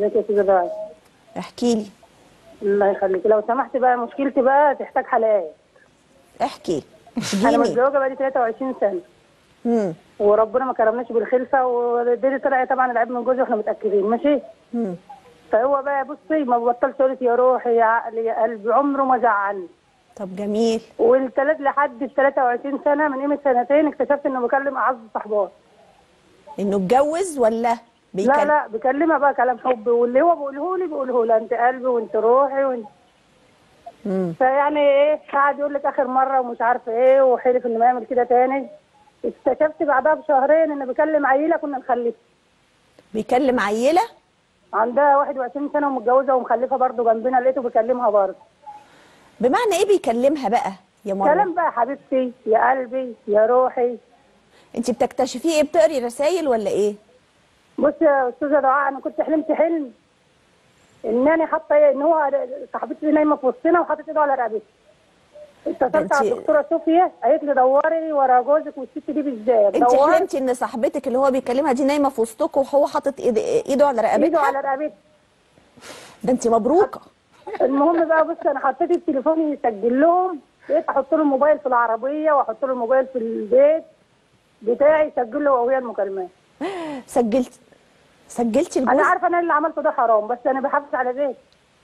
ازيك يا استاذه بقى احكي لي الله يخليك لو سمحت بقى مشكلتي بقى تحتاج حلقات احكي انا اشجيني متزوجه بقالي 23 سنه امم وربنا ما كرمناش بالخلفه والدنيا طلع طبعا العيب من جوزي واحنا متاكدين ماشي امم فهو بقى بصي ما ببطلش يقول يا روحي يا عقلي يا قلبي عمره ما زعلني طب جميل والثلاث لحد ال 23 سنه من قيمه سنتين اكتشفت انه بكلم اعز صحبات انه اتجوز ولا بيكلم لا لا بكلمها بقى كلام حب واللي هو بيقوله لي بيقوله لها انت قلبي وانت روحي وانت امم فيعني ايه قعد يقول لك اخر مره ومش عارفه ايه وحلف انه ما يعمل كده تاني اكتشفت بعدها بشهرين انه بيكلم عيله كنا نخلفها بيكلم عيله عندها 21 سنه ومتجوزه ومخلفه برضه جنبنا لقيته بيكلمها برضه بمعنى ايه بيكلمها بقى يا مروه كلام بقى حبيبتي يا قلبي يا روحي انت بتكتشفيه ايه بتقري رسائل ولا ايه بص يا استاذه دعاء انا كنت حلمت حلم ان انا حاطه ايه ان هو صاحبتي دي نايمه في وسطنا وحاطط ايده على رقبتي اتصلت على انتي- الدكتوره صوفيا قالت لي دوري ورا جوزك والست دي بالذات انت دورت حلمتي ان صاحبتك اللي هو بيكلمها دي نايمه في وسطكم وهو حاطط ايد- ايده على ايده رقبتها على رقبتي ده انت مبروكه المهم بقى بص انا حطيت التليفون يسجل لهم بقيت احط له الموبايل في العربيه واحط له الموبايل في البيت بتاعي يسجل له وهي المكالمات سجلت سجلتي انا الجزء عارفه ان أنا اللي عملته ده حرام بس انا بحافظ على بيتي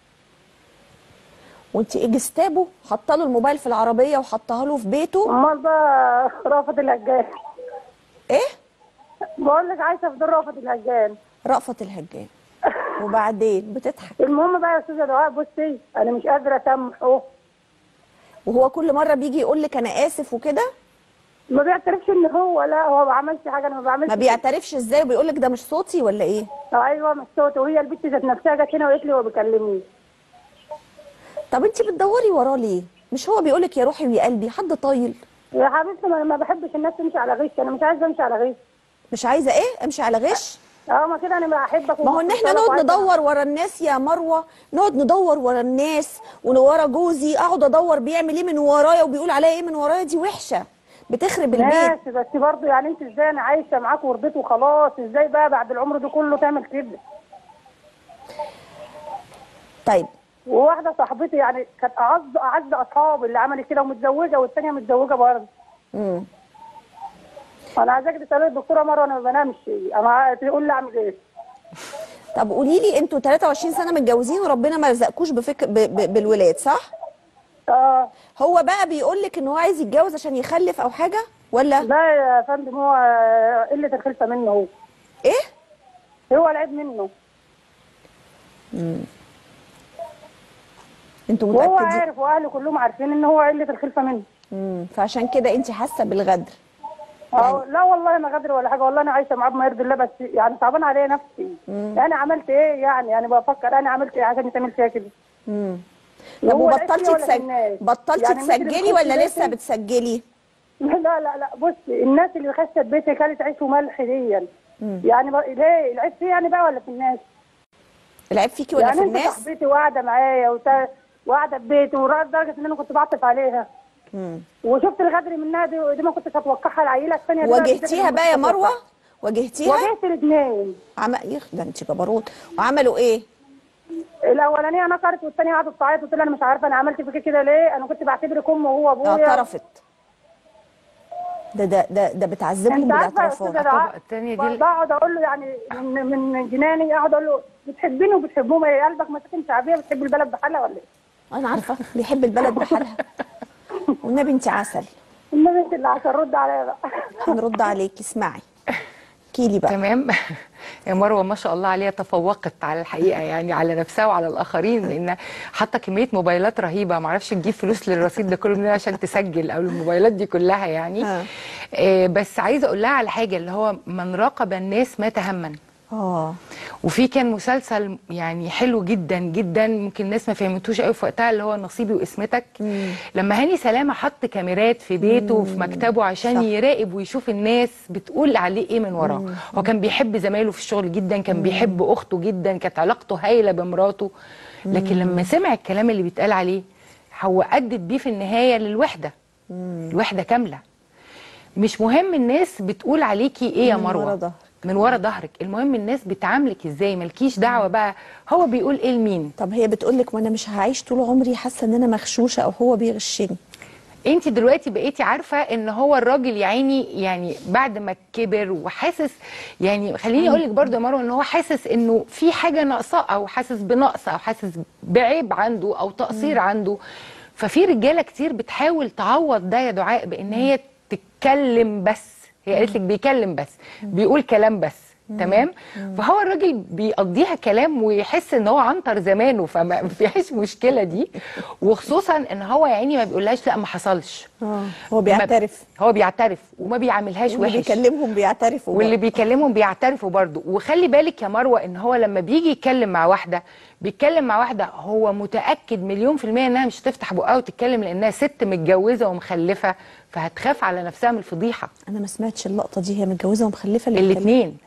وانت اجستابه حاطه له الموبايل في العربيه وحطها له في بيته امال بقى رافض الهجان ايه بقول لك عايشه في دور رافض الهجان رأفت الهجان وبعدين بتضحك المهم بقى يا استاذه دعاء بصي انا مش قادره اسامحه وهو كل مره بيجي يقول لك انا اسف وكده ما بيعترفش ان هو لا هو ما عملش حاجه انا ما بعملش ما بيعترفش ازاي وبيقول لك ده مش صوتي ولا ايه ايوه مش صوته وهي البت ذات نفسها جت هنا وقالت لي هو بيكلمني طب انت بتدوري وراه ليه مش هو بيقول لك يا روحي ويا قلبي حد طايل يا حبيبتي ما ما بحبش الناس تمشي على غش انا مش عايزه امشي على غش مش عايزه ايه امشي على غش اه ما كده انا بحبك ما هو ان احنا نقعد ندور ورا الناس يا مروه نقعد ندور ورا الناس ورا جوزي اقعد ادور بيعمل ايه من ورايا وبيقول عليا ايه من ورايا دي وحشه بتخرب البيت ماشي بس برضه يعني انت ازاي انا عايشه معاك ورضيت وخلاص ازاي بقى بعد العمر ده كله تعمل كده طيب وواحده صاحبتي يعني كانت اعز اعز اصحابي اللي عملت كده ومتزوجه والثانيه متزوجه برضه امم انا عايزاك تسالي الدكتوره مره انا ما بنامش انا تقول لي اعمل ايه طب قولي لي انتوا 23 سنه متجوزين وربنا ما رزقكوش بفك... ب... ب... بالولاد صح اه هو بقى بيقول لك ان هو عايز يتجوز عشان يخلف او حاجه ولا لا يا فندم هو قله الخلفه منه هو ايه هو العيب منه انتوا وهو متاكدين عارف واهله كلهم عارفين ان هو قله الخلفه منه امم فعشان كده انت حاسه بالغدر اه لا والله ما غدر ولا حاجه والله انا عايشه معاه بما يرضي الله بس يعني صعبان عليا نفسي انا عملت ايه يعني يعني بفكر انا عملت ايه عشان تعمل فيها كده امم طب هو العيب وبطلتي فيا ولا في تسج... الناس؟ بطلتي يعني مثل تسجلي الخش ولا لسه بيتي- بتسجلي لا لا لا بص الناس اللي خشت بيتي كانت عيش وملح دي يعني بقى ليه العيب فيا يعني بقى ولا في الناس العيب فيكي ولا يعني في انت الناس صاحبتي وقاعده معايا وتا- وقاعده في بيتي لدرجه ان انا كنت بعطف عليها مم. وشفت الغدر منها دي, دي ما كنتش هتوقعها العيله الثانيه دي بقى دي واجهتيها ما بقى يا كنتش مروه هتوقعها. واجهتيها واجهت الاثنين عم... يخ ده انت جبروت وعملوا ايه الاولانيه نكرت والثانيه قعدت تعيط وتقول انا مش عارفه انا عملت فيك كده ليه انا كنت بعتبرك ام وهو ابويا اعترفت ده ده ده ده بتعذبهم انت عارفه يا بالاعترافات استاذه دعاء التانية دي- بقعد اقول له يعني من, من جناني اقعد اقول له بتحبيني وبتحبهم ايه قلبك مساكن شعبيه بتحب البلد بحالها ولا ايه؟ انا عارفه بيحب البلد بحالها والنبي انت عسل النبي انت اللي عشان رد عليا بقى هنرد عليكي اسمعي كيلي بقى تمام يا مروه ما شاء الله عليها تفوقت على الحقيقه يعني على نفسها وعلى الاخرين لان حاطه كميه موبايلات رهيبه ما اعرفش تجيب فلوس للرصيد ده كله منين عشان تسجل او الموبايلات دي كلها يعني آه. آه بس عايزه اقول لها على حاجه اللي هو من راقب الناس مات همًا اه وفي كان مسلسل يعني حلو جدا جدا ممكن الناس ما فهمتوش قوي في وقتها اللي هو نصيبي واسمتك لما هاني سلامه حط كاميرات في بيته وفي مكتبه عشان صح. يراقب ويشوف الناس بتقول عليه ايه من وراه هو كان بيحب زمايله في الشغل جدا كان بيحب اخته جدا كانت علاقته هايله بمراته لكن لما سمع الكلام اللي بيتقال عليه هو ادت بيه في النهايه للوحده الوحده كامله مش مهم الناس بتقول عليكي ايه يا من ورا مروه ظهرك. من ورا ظهرك المهم الناس بتعاملك ازاي مالكيش دعوه بقى هو بيقول ايه لمين طب هي بتقول لك وانا مش هعيش طول عمري حاسه ان انا مغشوشه او هو بيغشني انت دلوقتي بقيتي عارفه ان هو الراجل يا عيني يعني بعد ما كبر وحاسس يعني خليني اقول لك برضه يا مروه ان هو حاسس انه في حاجه ناقصاه او حاسس بنقص او حاسس بعيب عنده او تقصير عنده ففي رجاله كتير بتحاول تعوض ده يا دعاء بان هي تتكلم بس هي قالت لك بيكلم بس بيقول كلام بس تمام فهو الراجل بيقضيها كلام ويحس ان هو عنتر زمانه فما فيهاش مشكله دي وخصوصا ان هو يا عيني ما بيقولهاش لا ما حصلش اه هو بيعترف ما هو بيعترف وما بيعملهاش واللي وحش بيكلمهم بيعترفوا واللي برضه. بيكلمهم بيعترفوا برضه وخلي بالك يا مروه ان هو لما بيجي يتكلم مع واحده بيتكلم مع واحده هو متاكد مليون في الميه انها مش هتفتح بقها وتتكلم لانها ست متجوزه ومخلفه فهتخاف على نفسها من الفضيحه انا ما سمعتش اللقطه دي هي متجوزه ومخلفه اللي بتكلم. الاثنين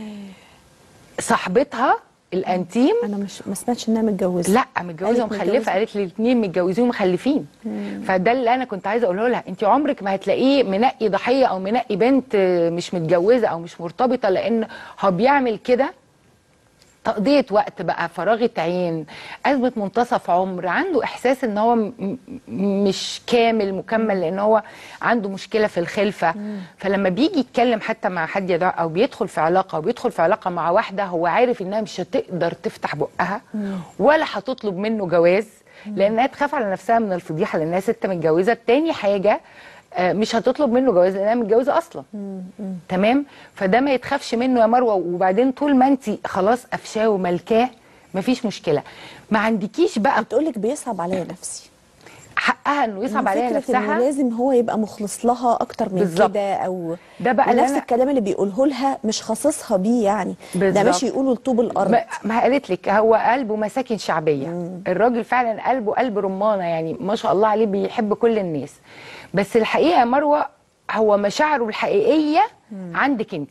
صاحبتها الانتيم انا مش ما سمعتش انها متجوزه لا متجوزه قالت ومخلفه متجوزة. قالت لي الاثنين متجوزين ومخلفين فده اللي انا كنت عايزه اقوله لها انت عمرك ما هتلاقيه منقي ضحيه او منقي بنت مش متجوزه او مش مرتبطه لان هو بيعمل كده تقضية وقت بقى فراغة عين أزمة منتصف عمر عنده إحساس إن هو م- م- مش كامل مكمل لأن هو عنده مشكلة في الخلفة فلما بيجي يتكلم حتى مع حد يدعو أو بيدخل في علاقة أو بيدخل في علاقة مع واحدة هو عارف إنها مش هتقدر تفتح بقها ولا هتطلب منه جواز لأنها تخاف على نفسها من الفضيحة لأنها ست متجوزة تاني حاجة آه، مش هتطلب منه جواز لأنها متجوزة أصلا تمام فده ما يتخافش منه يا مروه وبعدين طول ما انت خلاص قفشاه وملكاه مفيش مشكله ما عندكيش بقى بتقول لك بيصعب عليا نفسي حقها انه يصعب إن عليها فكرة إنه نفسها لازم هو يبقى مخلص لها اكتر من بالظبط. كده او ده بقى اللي ونفس أنا- الكلام اللي بيقوله لها مش خاصصها بيه يعني ده بالظبط. ماشي يقوله لطوب الارض ما, ما قالت لك هو قلبه مساكن شعبيه الراجل فعلا قلبه قلب رمانه يعني ما شاء الله عليه بيحب كل الناس بس الحقيقه يا مروه هو مشاعره الحقيقيه عندك انت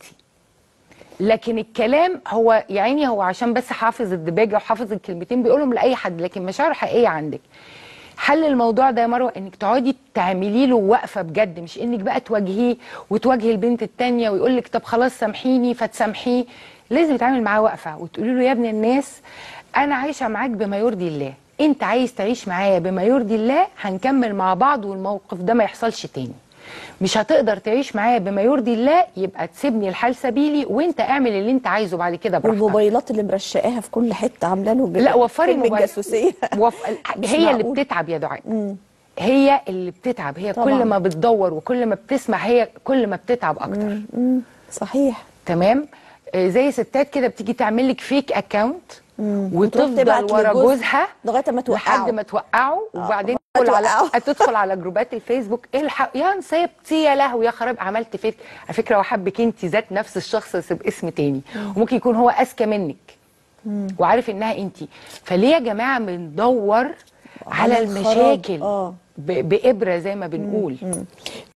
لكن الكلام هو يا عيني هو عشان بس حافظ الدباجه وحافظ الكلمتين بيقولهم لاي حد لكن مشاعره حقيقيه عندك حل الموضوع ده يا مروه انك تقعدي تعملي له وقفه بجد مش انك بقى تواجهيه وتواجهي البنت التانيه ويقول لك طب خلاص سامحيني فتسامحيه لازم يتعامل معاه وقفه وتقولي له يا ابن الناس انا عايشه معاك بما يرضي الله انت عايز تعيش معايا بما يرضي الله هنكمل مع بعض والموقف ده ما يحصلش تاني مش هتقدر تعيش معايا بما يرضي الله يبقى تسيبني الحال سبيلي وانت اعمل اللي انت عايزه بعد كده براحتك والموبايلات اللي مرشقاها في كل حته عامله له لا وفري فيلم موبايل الجاسوسيه وف... مش هي اللي معقول. بتتعب يا دعاء هي اللي بتتعب هي طبعاً. كل ما بتدور وكل ما بتسمع هي كل ما بتتعب اكتر مم، صحيح تمام آه، زي ستات كده بتيجي تعمل لك فيك اكونت وتروح تبعت وتفضل ورا لجوزها جوزها لغايه ما توقعه لحد ما توقعه وبعدين ما تدخل على توقعه. تدخل على جروبات الفيسبوك الحق يا نصيبتي يا لهوي يا خراب عملت فيك على فكره هو حبك انت ذات نفس الشخص بس باسم تاني وممكن يكون هو اذكى منك وعارف انها انت فليه يا جماعه بندور على على الخراب. المشاكل آه. ب- بابره زي ما بنقول